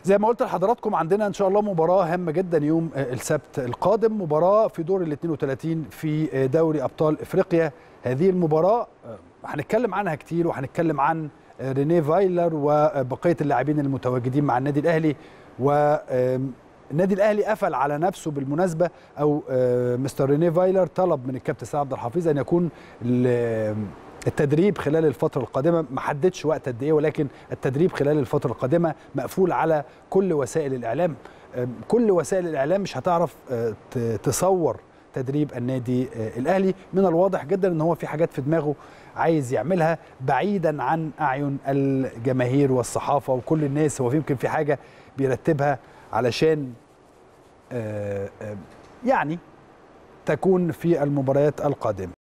زي ما قلت لحضراتكم عندنا ان شاء الله مباراه هامه جدا يوم السبت القادم مباراه في دور ال 32 في دوري ابطال افريقيا هذه المباراه هنتكلم عنها كتير وهنتكلم عن رينيه فايلر وبقيه اللاعبين المتواجدين مع النادي الاهلي والنادي الاهلي قفل على نفسه بالمناسبه او مستر رينيه فايلر طلب من الكابتن سعد عبد الحفيظ ان يكون التدريب خلال الفترة القادمة ما حددش وقت قد ايه ولكن التدريب خلال الفترة القادمة مقفول على كل وسائل الإعلام كل وسائل الإعلام مش هتعرف تصور تدريب النادي الأهلي من الواضح جدا ان هو في حاجات في دماغه عايز يعملها بعيدا عن أعين الجماهير والصحافة وكل الناس هو يمكن في حاجة بيرتبها علشان يعني تكون في المباريات القادمة